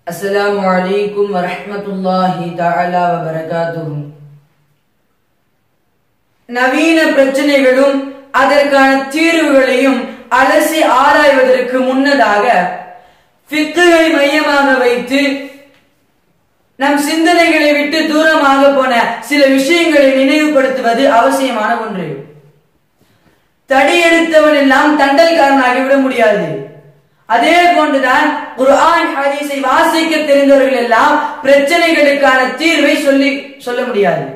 السلام عليكم ورحمة الله تعالى وبركاته நவீன பிரச்சனைகளும் அதற்கான தீர்வுகளையும் அலசி ஆராய்வதற்கு முன்னதாக ஃபிக்குகளை மையமாக வைத்து நம் சிந்தனைகளை விட்டு தூரமாக போன சில விஷயங்களை நினைவுபடுத்துவது அவசியமான ஒன்று தடியெடுத்தவன் எல்லாம் தண்டல்காரனாகி விட முடியாது அதே போன்றுதான் குர்ஆன் ஹதீஸை வாசிக்க தெரிந்தவர்கள் எல்லாம் பிரச்சனைகளுக்கான தீர்வை சொல்லி சொல்ல முடியாது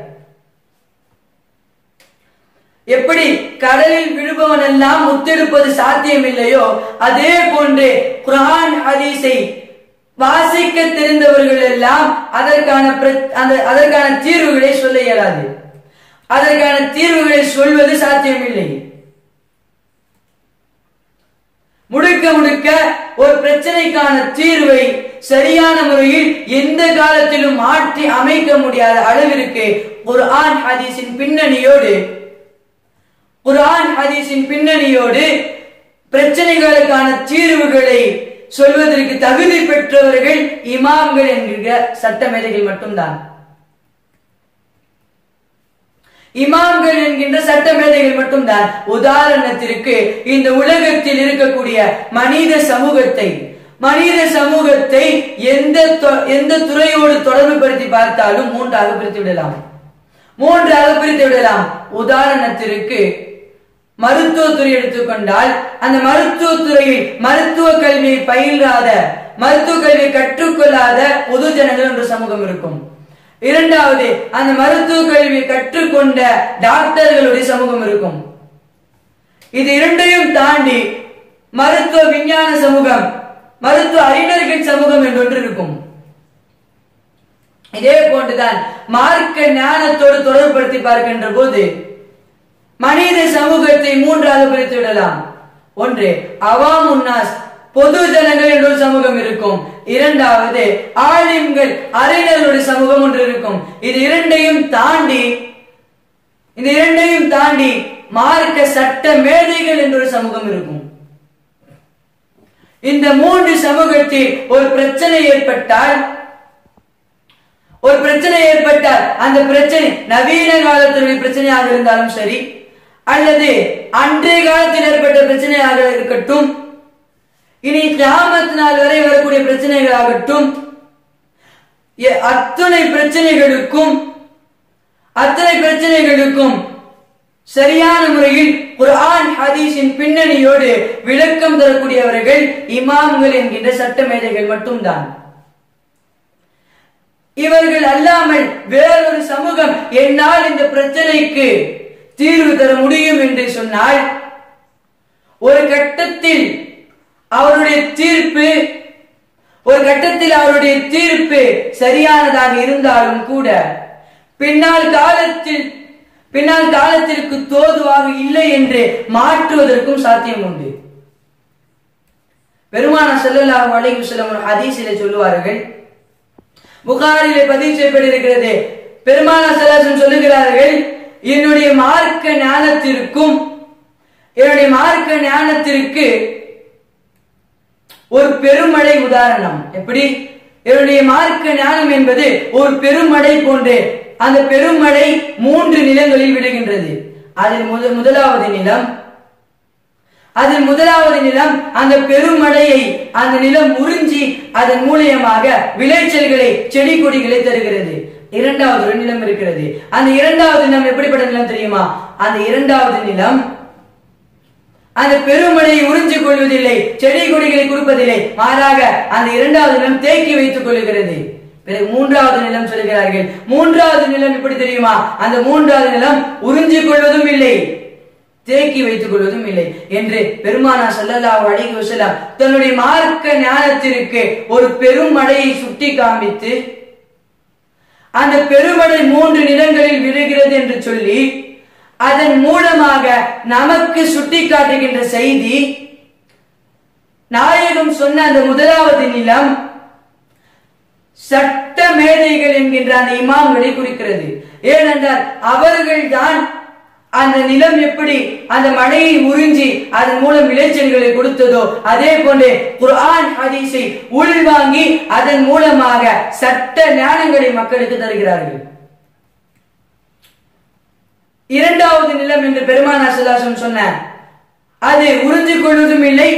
எப்படி கடலில் விழுபவன் எல்லாம் முத்தெடுப்பது சாத்தியமில்லையோ அதே போன்று குர்ஆன் ஹதீஸை வாசிக்க தெரிந்தவர்கள் எல்லாம் அதற்கான பிர- அந்த அதற்கான தீர்வுகளை சொல்ல இயலாது அதற்கான தீர்வுகளை சொல்வது சாத்தியமில்லை முழுக்க முழுக்க ஒரு பிரச்சனைக்கான தீர்வை சரியான முறையில் எந்த காலத்திலும் மாற்றி அமைக்க முடியாத அளவிற்கு குர்ஆன் ஹதீஸின் பின்னணியோடு குர்ஆன் ஹதீஸின் பின்னணியோடு பிரச்சனைகளுக்கான தீர்வுகளை சொல்வதற்கு தகுதி பெற்றவர்கள் இமாம்கள் என்கிற சட்ட மேதைகள் மட்டும்தான் இமாம்கள் என்கின்ற சட்ட மேதைகள் மட்டும்தான் உதாரணத்திற்கு இந்த உலகத்தில் இருக்கக்கூடிய மனித சமூகத்தை மனித சமூகத்தை எந்த தொ- எந்த துறையோடு தொடர்பு படுத்தி பார்த்தாலும் மூன்றாக பிரித்து விடலாம் மூன்றாக பிரித்து விடலாம் உதாரணத்திற்கு மருத்துவத்துறை எடுத்துக்கொண்டால் அந்த மருத்துவத்துறையில் மருத்துவ கல்வியை பயிலாத மருத்துவ கல்வியை கற்றுக்கொள்ளாத பொது ஜனங்கள் என்ற சமூகம் இருக்கும் இரண்டாவது அந்த மருத்துவ கல்வியை கற்றுக்கொண்ட டாக்டர்களுடைய சமூகம் இருக்கும் இது இரண்டையும் தாண்டி மருத்துவ விஞ்ஞான சமூகம் மருத்துவ அறிஞர்கள் சமூகம் என்று ஒன்று இருக்கும் இதே போன்றுதான் மார்க்க ஞானத்தோடு தொடர்புபடுத்தி பார்க்கின்ற போது மனித சமூகத்தை மூன்றாக பிரித்து விடலாம் ஒன்று அவாமுன்னாஸ் பொது ஜனங்கள் என்ற ஒரு சமூகம் இருக்கும் இரண்டாவது ஆலிம்கள் அறிஞர்களுடைய சமூகம் ஒன்று இருக்கும் இது இரண்டையும் தாண்டி இந்த இரண்டையும் தாண்டி மார்க்க சட்ட மேதைகள் என்ற ஒரு சமூகம் இருக்கும் இந்த மூன்று சமூகத்தில் ஒரு பிரச்சனை ஏற்பட்டால் ஒரு பிரச்சனை ஏற்பட்டால் அந்த பிரச்சனை நவீன காலத்துடைய பிரச்சனையாக இருந்தாலும் சரி அல்லது அன்றைய காலத்தில் ஏற்பட்ட பிரச்சனையாக இருக்கட்டும் இனி கிராமத்து நாள் வரை வரக்கூடிய பிரச்சனைகள் ஆகட்டும் எ- அத்தனை பிரச்சனைகளுக்கும் அத்தனை பிரச்சனைகளுக்கும் சரியான முறையில் குர்ஆன் ஹதீஸின் பின்னணியோடு விளக்கம் தரக்கூடியவர்கள் இமாம்கள் என்கின்ற சட்ட மேதைகள் மட்டும்தான் இவர்கள் அல்லாமல் வேறொரு சமூகம் என்னால் இந்த பிரச்சனைக்கு தீர்வு தர முடியும் என்று சொன்னால் ஒரு கட்டத்தில் அவருடைய தீர்ப்பு ஒரு கட்டத்தில் அவருடைய தீர்ப்பு சரியானதாக இருந்தாலும் கூட பின்னால் காலத்தில் பின்னால் காலத்திற்கு தோதுவாக இல்லை என்று மாற்றுவதற்கும் சாத்தியம் உண்டு பெருமான ஸல்லல்லாஹு அலைஹி வஸல்லம் ஒரு ஹதீஸிலே சொல்லுவார்கள் புகாரிலே பதிவு செய்யப்பட்டிருக்கிறது பெருமான சலாசம் சொல்லுகிறார்கள் என்னுடைய மார்க்க ஞானத்திற்கும் என்னுடைய மார்க்க ஞானத்திற்கு ஒரு பெருமழை உதாரணம் எப்படி என்னுடைய மார்க்க ஞானம் என்பது ஒரு பெருமழை போன்று அந்த பெருமழை மூன்று நிலங்களில் விடுகின்றது அதில் முத- முதலாவது நிலம் அதில் முதலாவது நிலம் அந்த பெருமழையை அந்த நிலம் உறிஞ்சி அதன் மூலியமாக விளைச்சல்களை செடி கொடிகளை தருகிறது இரண்டாவது ஒரு நிலம் இருக்கிறது அந்த இரண்டாவது நிலம் எப்படிப்பட்ட நிலம் தெரியுமா அந்த இரண்டாவது நிலம் அந்த பெருமழையை உறிஞ்சிக் கொள்வதில்லை செடி கொடிகளை கொடுப்பதில்லை மாறாக அந்த இரண்டாவது நிலம் தேக்கி வைத்துக் கொள்கிறது பிறகு மூன்றாவது நிலம் சொல்கிறார்கள் மூன்றாவது நிலம் எப்படி தெரியுமா அந்த மூன்றாவது நிலம் உறிஞ்சிக் கொள்வதும் இல்லை தேக்கி வைத்துக் கொள்வதும் இல்லை என்று பெருமானா ஸல்லல்லாஹு அலைஹி வஸல்லம் தன்னுடைய மார்க்க ஞானத்திற்கு ஒரு பெருமழையை சுட்டி காண்பித்து அந்த பெருமழை மூன்று நிலங்களில் விழுகிறது என்று சொல்லி அதன் மூலமாக நமக்கு சுட்டி காட்டுகின்ற செய்தி நாயகம் சொன்ன அந்த முதலாவது நிலம் சட்ட மேதைகள் என்கின்ற அந்த இமாம்களை குறிக்கிறது ஏனென்றால் அவர்கள்தான் அந்த நிலம் எப்படி அந்த மழையை உறிஞ்சி அதன் மூலம் விளைச்சல்களை கொடுத்ததோ அதே போன்று குர்ஆன் ஹதீஸை உள்வாங்கி அதன் மூலமாக சட்ட ஞானங்களை மக்களுக்கு தருகிறார்கள் இரண்டாவது நிலம் என்று பெருமானா சல்லாசம் சொன்ன அது உறிஞ்சிக் கொள்வதும் இல்லை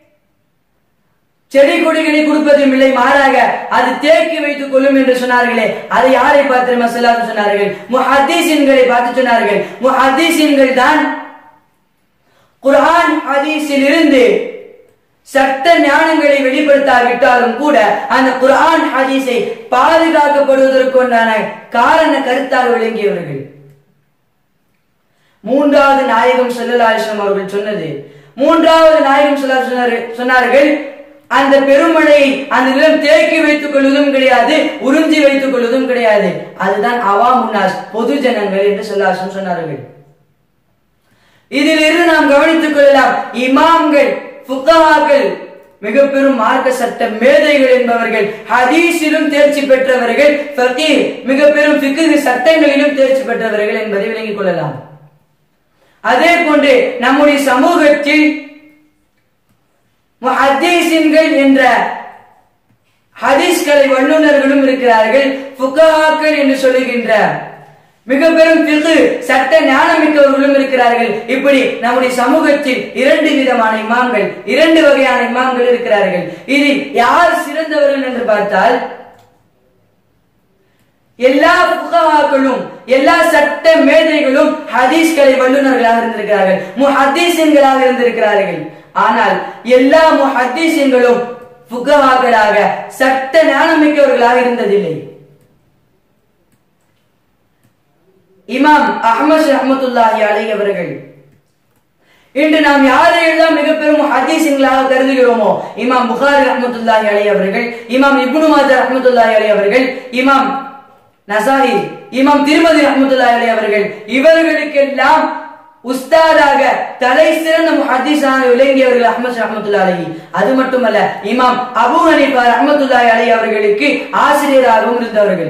செடி கொடிகளை கொடுப்பதும் இல்லை மாறாக அது தேக்கி வைத்துக் கொள்ளும் என்று சொன்னார்களே அதை யாரை பார்த்து மசலாத்து சொன்னார்கள் முஹத்தீசின்களை பார்த்து சொன்னார்கள் முஹத்தீசின்கள் தான் குர்ஆன் ஹதீஸில் இருந்து சட்ட ஞானங்களை வெளிப்படுத்தாவிட்டாலும் கூட அந்த குர்ஆன் ஹதீஸை பாதுகாக்கப்படுவதற்குண்டான காரண கருத்தாக விளங்கியவர்கள் மூன்றாவது நாயகம் செல்லலாசம் அவர்கள் சொன்னது மூன்றாவது நாயகம் செல்ல சொன்னார்கள் அந்த பெருமழை அந்த நிலம் தேக்கி வைத்துக் கொள்வதும் கிடையாது உறிஞ்சி வைத்துக் கொள்வதும் கிடையாது அதுதான் அவா முன்னாஸ் பொது ஜனங்கள் என்று சொல்லாசம் சொன்னார்கள் இதிலிருந்து நாம் கவனித்துக் கொள்ளலாம் இமாம்கள் புத்தகாக்கள் மிக பெரும் மார்க்க சட்ட மேதைகள் என்பவர்கள் ஹதீஸிலும் தேர்ச்சி பெற்றவர்கள் ஃபகீர் மிக பெரும் ஃபிக்ஹ் சட்டங்களிலும் தேர்ச்சி பெற்றவர்கள் என்பதை விளங்கிக் கொள்ளலாம் அதே போன்று நம்முடைய சமூகத்தில் முஹத்தீசின்கள் என்ற ஹதீஸ்களை வல்லுநர்களும் இருக்கிறார்கள் ஃபுகஹாக்கள் என்று சொல்லுகின்ற மிக பெரும் பிகு சட்ட ஞானமிக்கவர்களும் இருக்கிறார்கள் இப்படி நம்முடைய சமூகத்தில் இரண்டு விதமான இமாம்கள் இரண்டு வகையான இமாம்கள் இருக்கிறார்கள் இதில் யார் சிறந்தவர்கள் என்று பார்த்தால் எல்லா புகாக்களும் எல்லா சட்ட மேதைகளும் ஹதீஸ்களை வல்லுநர்களாக இருந்திருக்கிறார்கள் முஹத்தீசின்களாக இருந்திருக்கிறார்கள் ஆனால் எல்லா முஹத்தீசின்களும் புகாக்களாக சட்ட ஞானமிக்கவர்களாக இருந்ததில்லை இமாம் அஹமது ரஹமத்துல்லாஹி அலை அவர்கள் இன்று நாம் யாரையெல்லாம் மிக பெரும் ஹதீசின்களாக கருதுகிறோமோ இமாம் புகாரி ரஹமத்துல்லாஹி அலை அவர்கள் இமாம் இப்னு மாஜா ரஹமத்துல்லாஹி அலை அவர்கள் இமாம் நசாஹி இமாம் திருமதி ரஹமத்துல்லாஹி அலை அவர்கள் இவர்களுக்கெல்லாம் உஸ்தாதாக தலை சிறந்த முஹத்தீஸான விளங்கியவர்கள் அஹமது ரஹமத்துல்லா அலி அது மட்டுமல்ல இமாம் அபு ஹனீஃபா ரஹமத்துல்லாஹி அலி அவர்களுக்கு ஆசிரியராகவும் இருந்தவர்கள்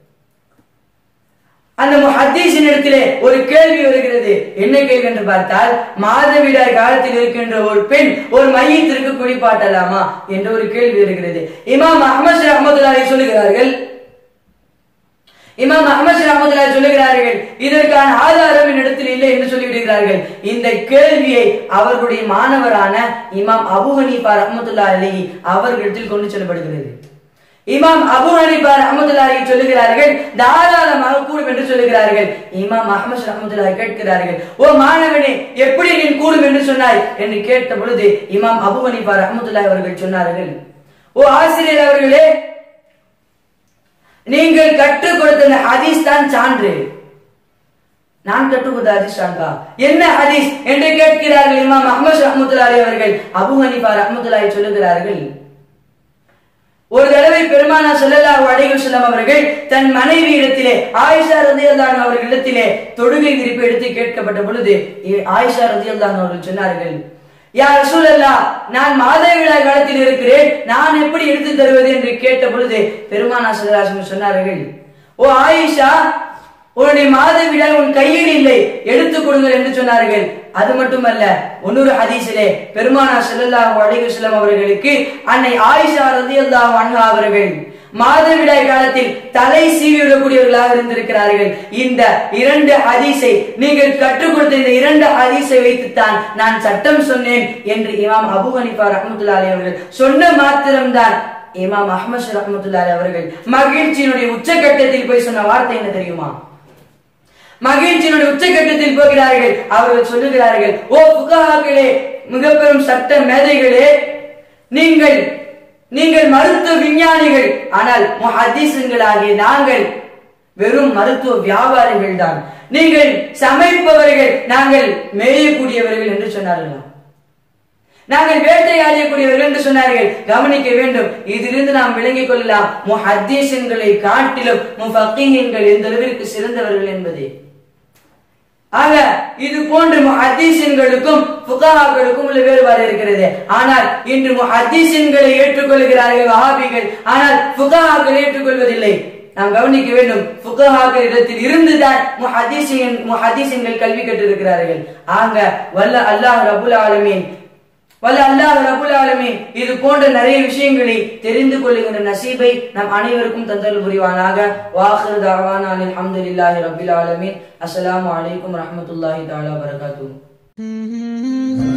அந்த முஹத்தீஸின் இடத்திலே ஒரு கேள்வி வருகிறது என்ன கேள்வி என்று பார்த்தால் மாதவிடாய் காலத்தில் இருக்கின்ற ஒரு பெண் ஒரு மையத்திற்கு குடிப்பாட்டலாமா என்ற ஒரு கேள்வி வருகிறது இமாம் அஹமது ரஹமத்துல்லாஹி சொல்லுகிறார்கள் இமாம் அஹமது ரஹமதுல்லா சொல்லுகிறார்கள் இதற்கான ஆதாரம் என்னிடத்தில் இல்லை என்று சொல்லிவிடுகிறார்கள் இந்த கேள்வியை அவர்களுடைய மாணவரான இமாம் அபு ஹனீஃபா ரஹமத்துல்லா அலி அவர்களிடத்தில் கொண்டு செல்லப்படுகிறது இமாம் அபு ஹனீஃபா ரஹமத்துல்லா அலி சொல்லுகிறார்கள் தாராளமாக கூடும் என்று சொல்லுகிறார்கள் இமாம் அஹமது ரஹமத்துல்லா கேட்கிறார்கள் ஓ மாணவனே எப்படி நீ கூடும் என்று சொன்னாய் என்று கேட்ட பொழுது இமாம் அபு ஹனீஃபா ரஹமத்துல்லா அவர்கள் சொன்னார்கள் ஓ ஆசிரியர் அவர்களே நீங்கள் கற்றுக் கொடுத்த இந்த ஹதீஸ் தான் சான்று நான் கற்றுக் கொடுத்த ஹதீஸ் தான்கா என்ன ஹதீஸ் என்று கேட்கிறார்கள் இமாம் அஹமது ரஹமத்துல்லாஹி அவர்கள் அபு ஹனீஃபா ரஹமத்துல்லாஹி சொல்லுகிறார்கள் ஒரு தடவை பெருமானா ஸல்லல்லாஹு அலைஹி வஸல்லம் அவர்கள் தன் மனைவி இடத்திலே ஆயிஷா ரலியல்லாஹு அவர்களிடத்திலே தொடுகை விரிப்பு எடுத்து கேட்கப்பட்ட பொழுது ஆயிஷா ரலியல்லாஹு அவர்கள் சொன்னார்கள் யா ரசூலல்லா நான் மாதவிடாய் காலத்தில் இருக்கிறேன் நான் எப்படி எடுத்து தருவது என்று கேட்ட பொழுது பெருமானா சல்லாசம் சொன்னார்கள் ஓ ஆயிஷா உன்னுடைய மாதவிடாய் உன் கையில் இல்லை எடுத்துக் கொடுங்கள் என்று சொன்னார்கள் அது மட்டுமல்ல ஒன்னொரு ஹதீஸிலே பெருமானா ஸல்லல்லாஹு அலைஹி வஸல்லம் அவர்களுக்கு அன்னை ஆயிஷா ரலியல்லாஹு அன்ஹா அவர்கள் மாதவிடாய் காலத்தில் தலை சீவிவிடக்கூடியவர்களாக இருந்திருக்கிறார்கள் இந்த இரண்டு ஹதீஸை நீங்கள் கற்றுக் கொடுத்த இந்த இரண்டு ஹதீஸை வைத்துத்தான் நான் சட்டம் சொன்னேன் என்று இமாம் அபு ஹனிஃபா ரஹமத்துல்லாஹி அவர்கள் சொன்ன மாத்திரம்தான் இமாம் அஹ்மத் ரஹமத்துல்லாஹி அவர்கள் மகிழ்ச்சியினுடைய உச்சகட்டத்தில் போய் சொன்ன வார்த்தை என்ன தெரியுமா மகிழ்ச்சியினுடைய உச்சகட்டத்தில் போகிறார்கள் அவர்கள் சொல்லுகிறார்கள் ஓ புகாக்களே மிக பெரும் சட்ட மேதைகளே நீங்கள் நீங்கள் மருத்துவ விஞ்ஞானிகள் ஆனால் முஹத்தீசுங்களாகிய நாங்கள் வெறும் மருத்துவ வியாபாரிகள் தான் நீங்கள் சமைப்பவர்கள் நாங்கள் மேயக்கூடியவர்கள் என்று சொன்னார்களாம் நாங்கள் வேட்டையாடக்கூடியவர்கள் என்று சொன்னார்கள் கவனிக்க வேண்டும் இதிலிருந்து நாம் விளங்கிக் கொள்ளலாம் முஹத்தீசன்களை காட்டிலும் முஃபக்கீன்கள் எந்த அளவிற்கு சிறந்தவர்கள் என்பதே ஆக இது போன்று முஹத்தீசின்களுக்கும் புகாக்களுக்கும் உள்ள வேறுபாடு இருக்கிறது ஆனால் இன்று முஹத்தீசின்களை ஏற்றுக்கொள்கிறார்கள் வஹாபிகள் ஆனால் புகாக்கள் ஏற்றுக்கொள்வதில்லை நாம் கவனிக்க வேண்டும் ஃபுகஹாக்கள் இடத்தில் இருந்துதான் முஹதீசின் முஹதீசின்கள் கல்வி கற்றிருக்கிறார்கள் ஆக வல்ல அல்லாஹ் ரபுல் ஆலமீன் வல்ல அல்லாஹ் ரபுல் ஆலமீன் இது போன்ற நிறைய விஷயங்களை தெரிந்து கொள்ளுகின்ற நசீபை நம் அனைவருக்கும் தந்தல் புரிவானாக வாஹிரு தாவானா அல்ஹம்துலில்லாஹி ரபில் ஆலமீன் அஸ்ஸலாமு அலைக்கும் ரஹ்மத்துல்லாஹி தஆலா வபரகாத்துஹு